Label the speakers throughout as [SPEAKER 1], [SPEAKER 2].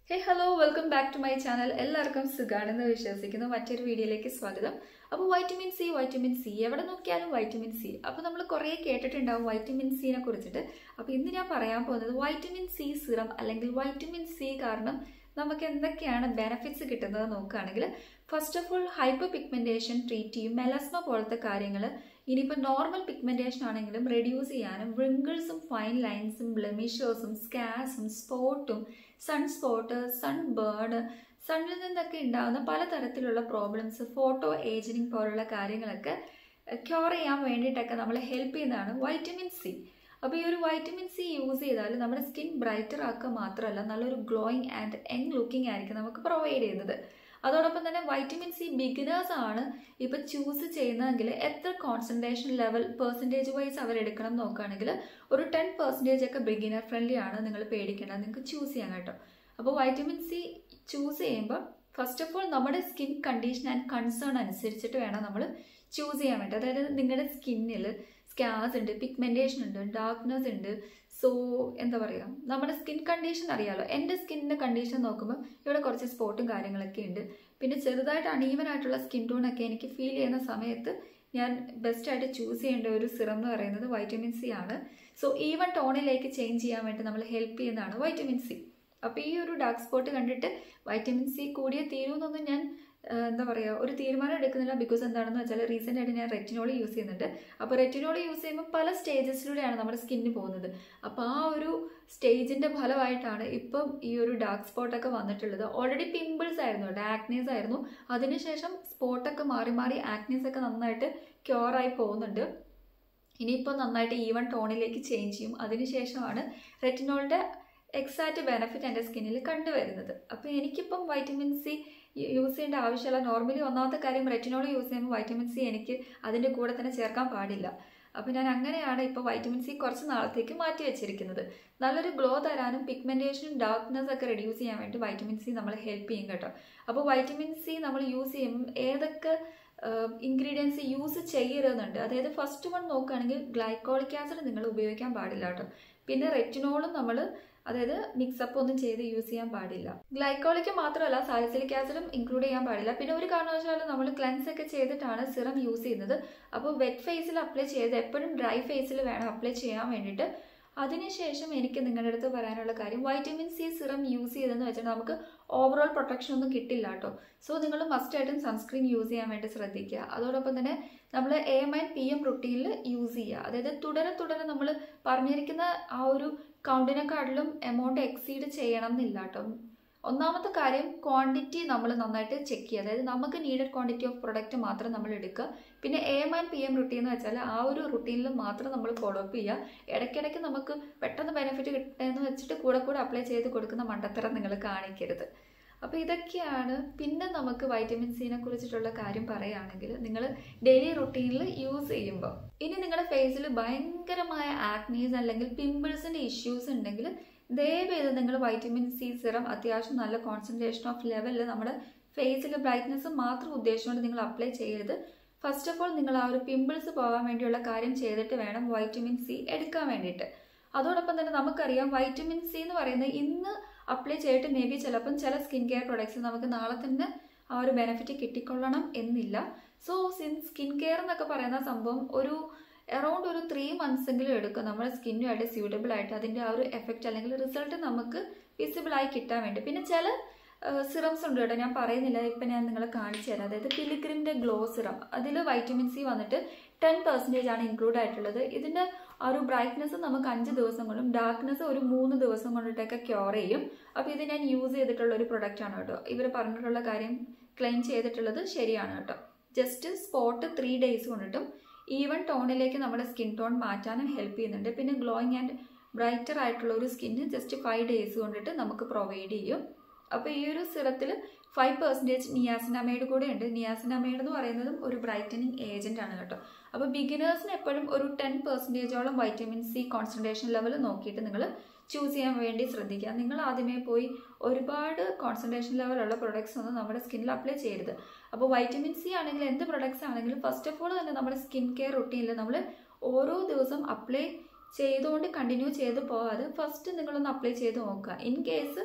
[SPEAKER 1] hey hello welcome back to my channel എല്ലാവർക്കും സുഖാണെന്ന് വിശ്വസിക്കുന്നു മറ്റൊരു വീഡിയോയിലേക്ക് സ്വാഗതം അപ്പോൾ വൈറ്റമിൻ സി വൈറ്റമിൻ സി എവിടെ നോക്കിയാലും വൈറ്റമിൻ സി അപ്പോൾ നമ്മൾ കുറേ കേട്ടിട്ടുണ്ടാവും വൈറ്റമിൻ സിനെ കുറിച്ചിട്ട് അപ്പോൾ ഇന്ന് ഞാൻ പറയാൻ പോകുന്നത് വൈറ്റമിൻ സി സിറം അല്ലെങ്കിൽ വൈറ്റമിൻ സി കാരണം നമുക്ക് എന്തൊക്കെയാണ് ബെനഫിറ്റ്സ് കിട്ടുന്നത് നോക്കുകയാണെങ്കിൽ first of all hyper pigmentation treat ചെയ്യും മെലസ്മ പോലത്തെ കാര്യങ്ങൾ ഇനിയിപ്പോൾ നോർമൽ പിഗ്മെൻറ്റേഷൻ ആണെങ്കിലും റെഡ്യൂസ് ചെയ്യാനും റിങ്കിൾസും ഫൈൻ ലൈൻസും ബ്ലെമിഷേഴ്സും സ്കാസും സ്പോട്ടും സൺ സ്പോട്ട് സൺ ബേൺ സണ്ണിൽ നിന്നൊക്കെ ഉണ്ടാകുന്ന പലതരത്തിലുള്ള പ്രോബ്ലംസ് ഫോട്ടോ ഏജിനിങ് പോലുള്ള കാര്യങ്ങളൊക്കെ ക്യൂർ ചെയ്യാൻ വേണ്ടിയിട്ടൊക്കെ നമ്മളെ ഹെൽപ്പ് ചെയ്യുന്നതാണ് വൈറ്റമിൻ സി അപ്പോൾ ഈ ഒരു വൈറ്റമിൻ സി യൂസ് ചെയ്താൽ നമ്മുടെ സ്കിൻ ബ്രൈറ്റർ ആക്കുക മാത്രമല്ല നല്ലൊരു ഗ്ലോയിങ് ആൻഡ് യങ് ലുക്കിംഗ് ആയിരിക്കും നമുക്ക് പ്രൊവൈഡ് ചെയ്യുന്നത് അതോടൊപ്പം തന്നെ വൈറ്റമിൻ സി ബിഗിനേഴ്സ് ആണ് ഇപ്പം ചൂസ് ചെയ്യുന്നതെങ്കിൽ എത്ര കോൺസെൻട്രേഷൻ ലെവൽ പെർസെൻറ്റേജ് വൈസ് അവർ എടുക്കണം നോക്കുകയാണെങ്കിൽ ഒരു ടെൻ പെർസെൻറ്റേജ് ഒക്കെ ബിഗിനർ ഫ്രണ്ട്ലി ആണ് നിങ്ങൾ പേടിക്കേണ്ടത് നിങ്ങൾക്ക് ചൂസ് ചെയ്യാൻ കേട്ടോ അപ്പോൾ വൈറ്റമിൻ സി ചൂസ് ചെയ്യുമ്പോൾ ഫസ്റ്റ് ഓഫ് ഓൾ നമ്മുടെ സ്കിൻ കണ്ടീഷൻ ആൻഡ് കൺസേൺ അനുസരിച്ചിട്ട് വേണം നമ്മൾ ചൂസ് ചെയ്യാൻ വേണ്ടി അതായത് നിങ്ങളുടെ സ്കിന്നിൽ സ്കാസ് ഉണ്ട് പിഗ്മെൻറ്റേഷൻ ഉണ്ട് ഡാർക്ക്നെസ് ഉണ്ട് സോ എന്താ പറയുക നമ്മുടെ സ്കിൻ കണ്ടീഷൻ അറിയാലോ എൻ്റെ സ്കിന്നിൻ്റെ കണ്ടീഷൻ നോക്കുമ്പോൾ ഇവിടെ കുറച്ച് സ്പോട്ടും കാര്യങ്ങളൊക്കെ ഉണ്ട് പിന്നെ ചെറുതായിട്ട് അണീവൻ ആയിട്ടുള്ള സ്കിൻ ടോണൊക്കെ എനിക്ക് ഫീൽ ചെയ്യുന്ന സമയത്ത് ഞാൻ ബെസ്റ്റായിട്ട് ചൂസ് ചെയ്യേണ്ട ഒരു സിറം എന്ന് പറയുന്നത് വൈറ്റമിൻ സി ആണ് സോ ഈവൻ ടോണിലേക്ക് ചേഞ്ച് ചെയ്യാൻ വേണ്ടി നമ്മൾ ഹെൽപ്പ് ചെയ്യുന്നതാണ് വൈറ്റമിൻ സി അപ്പോൾ ഈ ഒരു ഡാർക്ക് സ്പോട്ട് കണ്ടിട്ട് വൈറ്റമിൻ സി കൂടിയേ തീരുമെന്നൊന്നും ഞാൻ എന്താ പറയുക ഒരു തീരുമാനം എടുക്കുന്നില്ല ബിക്കോസ് എന്താണെന്ന് വെച്ചാൽ റീസെൻ്റ് ആയിട്ട് ഞാൻ റെറ്റിനോൾ യൂസ് ചെയ്യുന്നുണ്ട് അപ്പോൾ റെറ്റിനോൾ യൂസ് ചെയ്യുമ്പോൾ പല സ്റ്റേജസിലൂടെയാണ് നമ്മുടെ സ്കിന്നിന് പോകുന്നത് അപ്പോൾ ആ ഒരു സ്റ്റേജിൻ്റെ ഫലമായിട്ടാണ് ഇപ്പം ഈ ഒരു ഡാർക്ക് സ്പോട്ടൊക്കെ വന്നിട്ടുള്ളത് ഓൾറെഡി പിമ്പിൾസ് ആയിരുന്നു കേട്ടോ ആക്നീസ് ആയിരുന്നു അതിനുശേഷം സ്പോട്ടൊക്കെ മാറി മാറി ആക്നീസ് ഒക്കെ നന്നായിട്ട് ക്യൂറായി പോകുന്നുണ്ട് ഇനിയിപ്പോൾ നന്നായിട്ട് ഈവൻ ടോണിലേക്ക് ചേഞ്ച് ചെയ്യും അതിനുശേഷമാണ് റെറ്റിനോളിൻ്റെ എക്സാക്റ്റ് ബെനിഫിറ്റ് എൻ്റെ സ്കിന്നിൽ കണ്ടുവരുന്നത് അപ്പോൾ എനിക്കിപ്പം വൈറ്റമിൻ സി യൂസ് ചെയ്യേണ്ട ആവശ്യമുള്ള നോർമലി ഒന്നാമത്തെ കാര്യം റെറ്റിനോൾ യൂസ് ചെയ്യുമ്പോൾ വൈറ്റമിൻ സി എനിക്ക് അതിൻ്റെ കൂടെ തന്നെ ചേർക്കാൻ പാടില്ല അപ്പോൾ ഞാൻ അങ്ങനെയാണ് ഇപ്പോൾ വൈറ്റമിൻ സി കുറച്ച് നാളത്തേക്ക് മാറ്റി വെച്ചിരിക്കുന്നത് നല്ലൊരു ഗ്ലോ തരാനും പിഗ്മെൻറ്റേഷനും ഡാർക്ക്നെസ് ഒക്കെ റെഡ്യൂസ് ചെയ്യാൻ വേണ്ടി വൈറ്റമിൻ സി നമ്മളെ ഹെൽപ്പ് ചെയ്യും കേട്ടോ അപ്പോൾ വൈറ്റമിൻ സി നമ്മൾ യൂസ് ചെയ്യുമ്പോൾ ഏതൊക്കെ ഇൻഗ്രീഡിയൻസ് യൂസ് ചെയ്യരുതെന്നുണ്ട് അതായത് ഫസ്റ്റ് വൺ നോക്കുകയാണെങ്കിൽ ഗ്ലൈക്കോളിക് ആസിഡ് നിങ്ങൾ ഉപയോഗിക്കാൻ പാടില്ല കേട്ടോ പിന്നെ റെറ്റിനോളും നമ്മൾ അതായത് മിക്സപ്പ് ഒന്നും ചെയ്ത് യൂസ് ചെയ്യാൻ പാടില്ല ഗ്ലൈക്കോളിക്ക് മാത്രമല്ല സാലിസിലിക് ആസിഡും ഇൻക്ലൂഡ് ചെയ്യാൻ പാടില്ല പിന്നെ ഒരു കാരണവശാലും നമ്മൾ ക്ലെൻസ് ഒക്കെ ചെയ്തിട്ടാണ് സിറം യൂസ് ചെയ്യുന്നത് അപ്പോൾ വെറ്റ് ഫേസിൽ അപ്ലൈ ചെയ്ത് എപ്പോഴും ഡ്രൈ ഫേസിൽ വേണം അപ്ലൈ ചെയ്യാൻ വേണ്ടിയിട്ട് അതിനുശേഷം എനിക്ക് നിങ്ങളുടെ അടുത്ത് പറയാനുള്ള കാര്യം വൈറ്റമിൻ സി സിറം യൂസ് ചെയ്തെന്ന് വെച്ചാൽ നമുക്ക് ഓവറോൾ പ്രൊട്ടക്ഷൻ ഒന്നും കിട്ടില്ല കേട്ടോ സോ നിങ്ങൾ മസ്റ്റായിട്ടും സൺസ്ക്രീൻ യൂസ് ചെയ്യാൻ വേണ്ടി ശ്രദ്ധിക്കുക അതോടൊപ്പം തന്നെ നമ്മൾ A M and P M റുട്ടീനിൽ യൂസ് ചെയ്യുക അതായത് തുടരെ തുടരെ നമ്മൾ പറഞ്ഞിരിക്കുന്ന ആ ഒരു കൗണ്ടിനെക്കാട്ടിലും എമൗണ്ട് എക്സീഡ് ചെയ്യണം എന്നില്ല കേട്ടോ ഒന്നാമത്തെ കാര്യം ക്വാണ്ടിറ്റി നമ്മൾ നന്നായിട്ട് ചെക്ക് ചെയ്യുക അതായത് നമുക്ക് നീഡഡ് ക്വാണ്ടിറ്റി ഓഫ് പ്രൊഡക്റ്റ് മാത്രം നമ്മൾ എടുക്കുക പിന്നെ A M and P M routine എന്ന് വെച്ചാൽ ആ ഒരു റുട്ടീനിൽ മാത്രം നമ്മൾ ഫോളോ അപ്പ് ചെയ്യുക ഇടയ്ക്കിടയ്ക്ക് നമുക്ക് പെട്ടെന്ന് ബെനിഫിറ്റ് കിട്ടുന്നതെന്ന് വെച്ചിട്ട് കൂടെ കൂടെ അപ്ലൈ ചെയ്ത് കൊടുക്കുന്ന മണ്ടത്തരം നിങ്ങൾ കാണിക്കരുത് അപ്പോൾ ഇതൊക്കെയാണ് പിന്നെ നമുക്ക് വൈറ്റമിൻ സിനെ കുറിച്ചിട്ടുള്ള കാര്യം പറയുകയാണെങ്കിൽ നിങ്ങൾ ഡെയിലി റുട്ടീനിൽ യൂസ് ചെയ്യുമ്പോൾ ഇനി നിങ്ങളുടെ ഫേസിൽ ഭയങ്കരമായ ആക്നീസ് അല്ലെങ്കിൽ പിമ്പിൾസിൻ്റെ ഇഷ്യൂസ് ഉണ്ടെങ്കിൽ ദയവേത് നിങ്ങൾ വൈറ്റമിൻ സി സിറം അത്യാവശ്യം നല്ല കോൺസെൻട്രേഷൻ ഓഫ് ലെവലിൽ നമ്മുടെ ഫേസിൽ ബ്രൈറ്റ്നസ് മാത്രം ഉദ്ദേശിച്ചുകൊണ്ട് നിങ്ങൾ അപ്ലൈ ചെയ്യരുത് ഫസ്റ്റ് ഓഫ് ഓൾ നിങ്ങൾ ആ ഒരു പിമ്പിൾസ് പോകാൻ വേണ്ടിയുള്ള കാര്യം ചെയ്തിട്ട് വേണം വൈറ്റമിൻ സി എടുക്കാൻ വേണ്ടിയിട്ട് അതോടൊപ്പം തന്നെ നമുക്കറിയാം വൈറ്റമിൻ സി എന്ന് പറയുന്നത് ഇന്ന് അപ്ലൈ ചെയ്തിട്ട് മേ ബി ചിലപ്പം ചില സ്കിൻ കെയർ പ്രൊഡക്ട്സ് നമുക്ക് നാളെ തന്നെ ആ ഒരു ബെനിഫിറ്റ് കിട്ടിക്കൊള്ളണം എന്നില്ല സോ സിൻ സ്കിൻ കെയർ എന്നൊക്കെ പറയുന്ന സംഭവം ഒരു അറൗണ്ട് ഒരു ത്രീ മന്ത്സ് എങ്കിലും എടുക്കും നമ്മുടെ സ്കിന്നുമായിട്ട് സ്യൂട്ടബിൾ ആയിട്ട് അതിൻ്റെ ആ ഒരു എഫക്റ്റ് അല്ലെങ്കിൽ റിസൾട്ട് നമുക്ക് വിസിബിൾ ആയി കിട്ടാൻ വേണ്ടി പിന്നെ ചില സിറംസ് ഉണ്ട് കേട്ടോ ഞാൻ പറയുന്നില്ല ഇപ്പം ഞാൻ നിങ്ങളെ കാണിച്ചു തരാം അതായത് പിലിഗ്രിമിൻ്റെ ഗ്ലോ സിറം അതിൽ വൈറ്റമിൻ സി വന്നിട്ട് ടെൻ പെർസെൻറ്റേജ് ആണ് ഇൻക്ലൂഡ് ആയിട്ടുള്ളത് ഇതിൻ്റെ ആ ഒരു ബ്രൈറ്റ്നസ് നമുക്ക് അഞ്ച് ദിവസം കൊണ്ടും ഡാർക്ക്നെസ് ഒരു മൂന്ന് ദിവസം കൊണ്ടിട്ടൊക്കെ ക്യൂർ ചെയ്യും അപ്പോൾ ഇത് ഞാൻ യൂസ് ചെയ്തിട്ടുള്ള ഒരു പ്രൊഡക്റ്റ് ആണ് കേട്ടോ ഇവർ പറഞ്ഞിട്ടുള്ള കാര്യം ക്ലെയിം ചെയ്തിട്ടുള്ളത് ശരിയാണ് കേട്ടോ ജസ്റ്റ് സ്പോട്ട് ത്രീ ഡേയ്സ് കൊണ്ടിട്ടും ഈവൻ ടോണിലേക്ക് നമ്മുടെ സ്കിൻ ടോൺ മാറ്റാനും ഹെൽപ്പ് ചെയ്യുന്നുണ്ട് പിന്നെ ഗ്ലോയിങ് ആൻഡ് ബ്രൈറ്റർ ആയിട്ടുള്ള ഒരു സ്കിന്ന് ജസ്റ്റ് ഫൈവ് ഡേയ്സ് കൊണ്ടിട്ട് നമുക്ക് പ്രൊവൈഡ് ചെയ്യും അപ്പോൾ ഈ ഒരു സിറത്തിൽ ഫൈവ് പെർസെൻറ്റേജ് നിയാസിനമൈഡ് കൂടെ ഉണ്ട് നിയാസിനമൈഡ് എന്ന് പറയുന്നതും ഒരു ബ്രൈറ്റനിങ് ഏജന്റ് ആണ് കേട്ടോ അപ്പോൾ ബിഗിനേഴ്സിന് എപ്പോഴും ഒരു ടെൻ പെർസെൻറ്റേജോളം വൈറ്റമിൻ സി കോൺസെൻട്രേഷൻ ലെവൽ നോക്കിയിട്ട് നിങ്ങൾ ചൂസ് ചെയ്യാൻ വേണ്ടി ശ്രദ്ധിക്കുക നിങ്ങൾ ആദ്യമേ പോയി ഒരുപാട് കോൺസെൻട്രേഷൻ ലെവലുള്ള പ്രൊഡക്ട്സ് ഒന്നും നമ്മുടെ സ്കിന്നിൽ അപ്ലൈ ചെയ്യരുത് അപ്പോൾ വൈറ്റമിൻ സി ആണെങ്കിൽ എന്ത് പ്രൊഡക്ട്സ് ആണെങ്കിലും ഫസ്റ്റ് ഓഫ് ഓൾ തന്നെ നമ്മുടെ സ്കിൻ കെയർ റുട്ടീനിൽ നമ്മൾ ഓരോ ദിവസം അപ്ലൈ ചെയ്തുകൊണ്ട് കണ്ടിന്യൂ ചെയ്ത് പോകാതെ ഫസ്റ്റ് നിങ്ങളൊന്ന് അപ്ലൈ ചെയ്ത് നോക്കുക ഇൻ കേസ്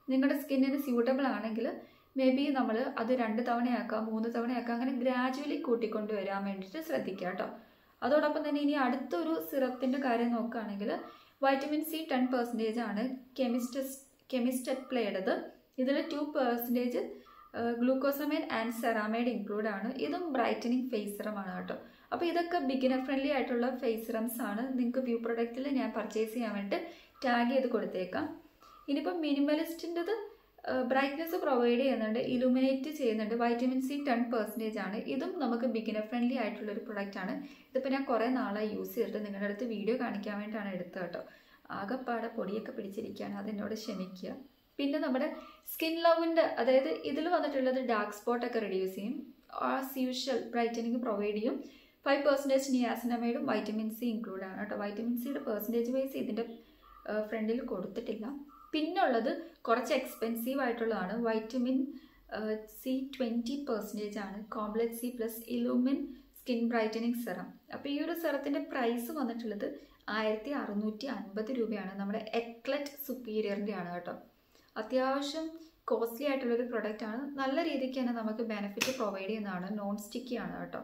[SPEAKER 1] നിങ്ങളുടെ സ്കിന്നിന് സ്യൂട്ടബിൾ ആണെങ്കിൽ മേ ബി നമ്മൾ അത് രണ്ട് തവണയാക്കാം മൂന്ന് തവണയാക്കാം അങ്ങനെ ഗ്രാജുവലി കൂട്ടിക്കൊണ്ട് വരാൻ വേണ്ടിയിട്ട് ശ്രദ്ധിക്കുക കേട്ടോ അതോടൊപ്പം തന്നെ ഇനി അടുത്തൊരു സിറപ്പിൻ്റെ കാര്യം നോക്കുകയാണെങ്കിൽ വൈറ്റമിൻ സി ടെൻ പെർസെൻറ്റേജ് ആണ് കെമിസ്റ്റസ് കെമിസ്റ്ററ്റ് പ്ലേയുടേത് ഇതിൽ two percentage glucosamine and ceramide include ആണ് ഇതും ബ്രൈറ്റനിങ് ഫേസ് സിറമാണ് കേട്ടോ അപ്പോൾ ഇതൊക്കെ ബിഗിനർ ഫ്രണ്ട്ലി ആയിട്ടുള്ള ഫേസ് സിറംസ് ആണ് നിങ്ങൾക്ക് വ്യൂ പ്രൊഡക്റ്റിൽ ഞാൻ പർച്ചേസ് ചെയ്യാൻ വേണ്ടി ടാഗ് ചെയ്ത് കൊടുത്തേക്കാം ഇനിയിപ്പോൾ മിനിമലിസ്റ്റിൻ്റെത് ബ്രൈറ്റ്നെസ് പ്രൊവൈഡ് ചെയ്യുന്നുണ്ട് ഇലുമിനേറ്റ് ചെയ്യുന്നുണ്ട് വൈറ്റമിൻ സി ടെൻ പെർസെൻറ്റേജ് ആണ് ഇതും നമുക്ക് ബിഗിനർ ഫ്രണ്ട്ലി ആയിട്ടുള്ള ഒരു പ്രൊഡക്റ്റ് ആണ് ഇതിപ്പോൾ ഞാൻ കുറേ നാളായി യൂസ് ചെയ്തിട്ട് നിങ്ങളുടെ അടുത്ത് വീഡിയോ കാണിക്കാൻ വേണ്ടിയിട്ടാണ് എടുത്തത് കേട്ടോ ആകെപ്പാടെ പൊടിയൊക്കെ പിടിച്ചിരിക്കുകയാണ് അതെന്നോട് ക്ഷമിക്കുക പിന്നെ നമ്മുടെ സ്കിൻ ലവിൻ്റെ അതായത് ഇതിൽ വന്നിട്ടുള്ളത് ഡാർക്ക് സ്പോട്ടൊക്കെ റെഡ്യൂസ് ചെയ്യും ആസ് യൂഷ്വൽ ബ്രൈറ്റനിങ് പ്രൊവൈഡ് ചെയ്യും ഫൈവ് പെർസെൻറ്റേജ് നിയാസിനമൈഡും വൈറ്റമിൻ സി ഇൻക്ലൂഡ് ആണ് കേട്ടോ വൈറ്റമിൻ സിയുടെ പെർസെൻറ്റേജ് വൈസ് ഇതിൻ്റെ ഫ്രണ്ടിൽ കൊടുത്തിട്ടില്ല പിന്നുള്ളത് കുറച്ച് എക്സ്പെൻസീവ് ആയിട്ടുള്ളതാണ് വൈറ്റമിൻ സി ട്വൻറ്റി പെർസെൻറ്റേജ് ആണ് complex C plus illumine skin brightening serum അപ്പോൾ ഈ ഒരു സെറത്തിൻ്റെ പ്രൈസ് വന്നിട്ടുള്ളത് ആയിരത്തി അറുന്നൂറ്റി അൻപത് രൂപയാണ് നമ്മുടെ എക്ലറ്റ് സുപ്പീരിയറിൻ്റെ ആണ് കേട്ടോ അത്യാവശ്യം കോസ്റ്റ്ലി ആയിട്ടുള്ളൊരു പ്രൊഡക്റ്റ് ആണ് നല്ല രീതിക്ക് തന്നെ നമുക്ക് ബെനിഫിറ്റ് പ്രൊവൈഡ് ചെയ്യുന്നതാണ് നോൺ സ്റ്റിക്കി ആണ് കേട്ടോ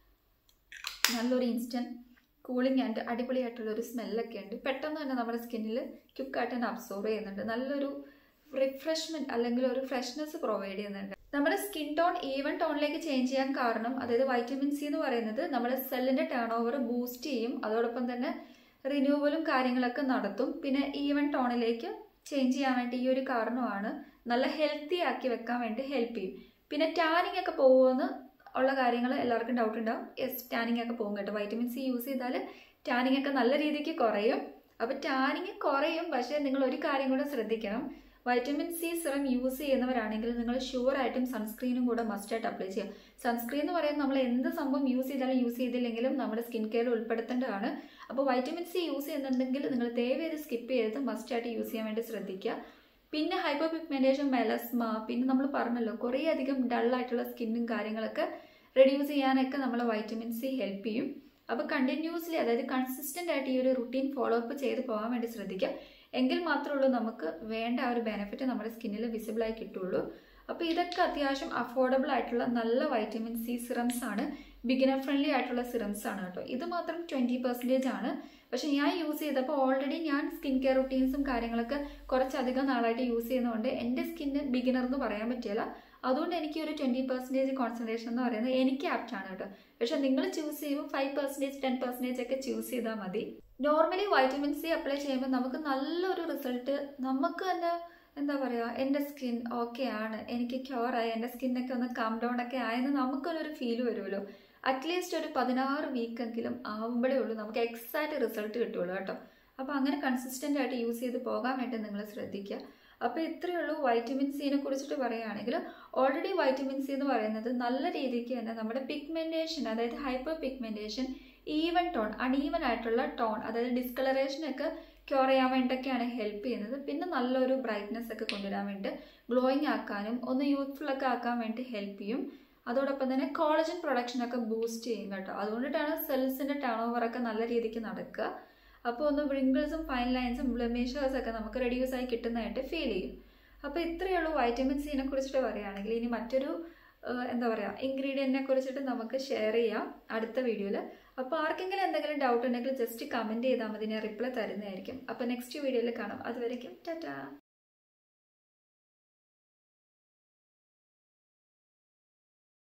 [SPEAKER 1] നല്ലൊരു ഇൻസ്റ്റൻറ്റ് കൂളിംഗ് ആൻഡ് അടിപൊളിയായിട്ടുള്ള ഒരു സ്മെല്ലൊക്കെ ഉണ്ട് പെട്ടെന്ന് തന്നെ നമ്മുടെ സ്കിന്നിൽ ക്യുക്കായിട്ട് തന്നെ അബ്സോർവ് ചെയ്യുന്നുണ്ട് നല്ലൊരു റിഫ്രഷ്മെൻറ്റ് അല്ലെങ്കിൽ ഒരു ഫ്രഷ്നെസ് പ്രൊവൈഡ് ചെയ്യുന്നുണ്ട് നമ്മുടെ സ്കിൻ ടോൺ ഈവൻ ടോണിലേക്ക് ചേഞ്ച് ചെയ്യാൻ കാരണം അതായത് വൈറ്റമിൻ സി എന്ന് പറയുന്നത് നമ്മുടെ സെല്ലിൻ്റെ ടേൺ ഓവർ ബൂസ്റ്റ് ചെയ്യും അതോടൊപ്പം തന്നെ റിന്യൂവലും കാര്യങ്ങളൊക്കെ നടത്തും പിന്നെ ഈവൻ ടോണിലേക്ക് ചേഞ്ച് ചെയ്യാൻ വേണ്ടി ഈ ഒരു കാരണമാണ് നല്ല ഹെൽത്തി ആക്കി വെക്കാൻ വേണ്ടി ഹെൽപ്പ് ചെയ്യും പിന്നെ ടാനിങ് ഒക്കെ പോകുമെന്ന് ഉള്ള കാര്യങ്ങൾ എല്ലാവർക്കും ഡൗട്ട് ഉണ്ടാവും യെസ് ടാനിങ് ഒക്കെ പോകും കേട്ടോ വൈറ്റമിൻ സി യൂസ് ചെയ്താൽ ടാനിങ് ഒക്കെ നല്ല രീതിക്ക് കുറയും അപ്പോൾ ടാനിങ് കുറയും പക്ഷേ നിങ്ങൾ ഒരു കാര്യം കൂടെ ശ്രദ്ധിക്കണം വൈറ്റമിൻ സി സിറം യൂസ് ചെയ്യുന്നവരാണെങ്കിൽ നിങ്ങൾ ഷുവറായിട്ടും സൺസ്ക്രീനും കൂടെ മസ്റ്റായിട്ട് അപ്ലൈ ചെയ്യാം സൺസ്ക്രീൻ എന്ന് പറയുന്നത് നമ്മൾ എന്ത് സംഭവം യൂസ് ചെയ്താലും യൂസ് ചെയ്തില്ലെങ്കിലും നമ്മുടെ സ്കിൻ കെയർ ഉൾപ്പെടുത്തേണ്ടതാണ് അപ്പോൾ വൈറ്റമിൻ സി യൂസ് ചെയ്യുന്നുണ്ടെങ്കിൽ നിങ്ങൾ ദയവേത് സ്കിപ്പ് ചെയ്ത് മസ്റ്റായിട്ട് യൂസ് ചെയ്യാൻ വേണ്ടി ശ്രദ്ധിക്കുക പിന്നെ ഹൈപ്പർ പിഗ്മെൻറ്റേഷൻ മെലസ്മ പിന്നെ നമ്മൾ പറഞ്ഞല്ലോ കുറേ അധികം ഡള്ളായിട്ടുള്ള സ്കിന്നും കാര്യങ്ങളൊക്കെ റെഡ്യൂസ് ചെയ്യാനൊക്കെ നമ്മൾ വൈറ്റമിൻ സി ഹെൽപ്പ് ചെയ്യും അപ്പോൾ കണ്ടിന്യൂസ്ലി അതായത് കൺസിസ്റ്റൻ്റ് ആയിട്ട് ഈ ഒരു റുട്ടീൻ ഫോളോ അപ്പ് ചെയ്ത് പോകാൻ വേണ്ടി ശ്രദ്ധിക്കുക എങ്കിൽ മാത്രമേ ഉള്ളൂ നമുക്ക് വേണ്ട ആ ഒരു ബെനിഫിറ്റ് നമ്മുടെ സ്കിന്നിൽ വിസിബിളായി കിട്ടുള്ളൂ അപ്പോൾ ഇതൊക്കെ അത്യാവശ്യം അഫോർഡബിൾ ആയിട്ടുള്ള നല്ല വൈറ്റമിൻ സി സിറംസ് ആണ് ബിഗിനർ ഫ്രണ്ട്ലി ആയിട്ടുള്ള സിറംസ് ആണ് കേട്ടോ ഇത് മാത്രം ട്വൻറ്റി പെർസെൻറ്റേജ് ആണ് പക്ഷേ ഞാൻ യൂസ് ചെയ്തപ്പോൾ ഓൾറെഡി ഞാൻ സ്കിൻ കെയർ റുട്ടീൻസും കാര്യങ്ങളൊക്കെ കുറച്ചധികം നാളായിട്ട് യൂസ് ചെയ്യുന്നതുകൊണ്ട് എൻ്റെ സ്കിന്ന് ബിഗിനർ എന്ന് പറയാൻ പറ്റില്ല അതുകൊണ്ട് എനിക്ക് ഒരു ട്വൻറ്റി പെർസെൻറ്റേജ് കോൺസെൻട്രേഷൻ എന്ന് പറയുന്നത് എനിക്ക് ആപ്റ്റ് ആണ് കേട്ടോ പക്ഷേ നിങ്ങൾ ചൂസ് ചെയ്യുമ്പോൾ ഫൈവ് പെർസെൻറ്റേജ് ടെൻ പെർസെൻറ്റേജ് ഒക്കെ ചൂസ് ചെയ്താൽ മതി നോർമലി വൈറ്റമിൻ സി അപ്ലൈ ചെയ്യുമ്പോൾ നമുക്ക് നല്ലൊരു റിസൾട്ട് നമുക്ക് തന്നെ എന്താ പറയുക എൻ്റെ സ്കിൻ ഓക്കെ ആണ് എനിക്ക് ക്യൂറായി എൻ്റെ സ്കിന്നൊക്കെ ഒന്ന് കം ഡൗൺ ഒക്കെ ആയെന്ന് നമുക്കൊരു ഫീൽ വരുമല്ലോ അറ്റ്ലീസ്റ്റ് ഒരു പതിനാറ് വീക്കെങ്കിലും ആവുമ്പോഴേ ഉള്ളൂ നമുക്ക് എക്സാക്റ്റ് റിസൾട്ട് കിട്ടുള്ളൂ കേട്ടോ അപ്പോൾ അങ്ങനെ കൺസിസ്റ്റൻ്റ് ആയിട്ട് യൂസ് ചെയ്ത് പോകാൻ വേണ്ടി നിങ്ങൾ ശ്രദ്ധിക്കുക അപ്പോൾ ഇത്രയേ ഉള്ളൂ വൈറ്റമിൻ സിനെ കുറിച്ചിട്ട് പറയുകയാണെങ്കിൽ ഓൾറെഡി വൈറ്റമിൻ സി എന്ന് പറയുന്നത് നല്ല രീതിക്ക് തന്നെ നമ്മുടെ പിഗ്മെൻറ്റേഷൻ അതായത് hyper pigmentation even tone uneven ആയിട്ടുള്ള ടോൺ അതായത് ഡിസ്കളറേഷൻ ഒക്കെ ക്യൂർ ചെയ്യാൻ വേണ്ടിയൊക്കെയാണ് ഹെൽപ്പ് ചെയ്യുന്നത് പിന്നെ നല്ലൊരു ബ്രൈറ്റ്നെസ് ഒക്കെ കൊണ്ടുവരാൻ വേണ്ടി ഗ്ലോയിങ് ആക്കാനും ഒന്ന് യൂത്ത്ഫുൾ ഒക്കെ ആക്കാൻ വേണ്ടി ഹെൽപ്പ് ചെയ്യും അതോടൊപ്പം തന്നെ കോളജൻ പ്രൊഡക്ഷൻ ഒക്കെ ബൂസ്റ്റ് ചെയ്യും കേട്ടോ അതുകൊണ്ടിട്ടാണ് സെൽസിൻ്റെ ടേൺ ഓവർ ഒക്കെ നല്ല രീതിക്ക് നടക്കുക അപ്പോൾ ഒന്ന് വ്രിങ്കിൾസും ഫൈൻ ലൈൻസും ബ്ലമേഷേഴ്സ് ഒക്കെ നമുക്ക് റെഡ്യൂസ് ആയി കിട്ടുന്നതായിട്ട് ഫീൽ ചെയ്യും അപ്പോൾ ഇത്രയേ ഉള്ളൂ വൈറ്റമിൻ സിനെ കുറിച്ചിട്ട് പറയുകയാണെങ്കിൽ ഇനി മറ്റൊരു എന്താ പറയുക ഇൻഗ്രീഡിയൻറ്റിനെ കുറിച്ചിട്ട് നമുക്ക് ഷെയർ ചെയ്യാം അടുത്ത വീഡിയോയിൽ അപ്പോൾ ആർക്കെങ്കിലും എന്തെങ്കിലും ഡൗട്ട് ഉണ്ടെങ്കിൽ ജസ്റ്റ് കമൻറ്റ് ചെയ്താൽ മതി ഞാൻ റിപ്ലൈ തരുന്നതായിരിക്കും അപ്പോൾ നെക്സ്റ്റ് വീഡിയോയിൽ കാണാം അതുവരയ്ക്കും ടാറ്റാ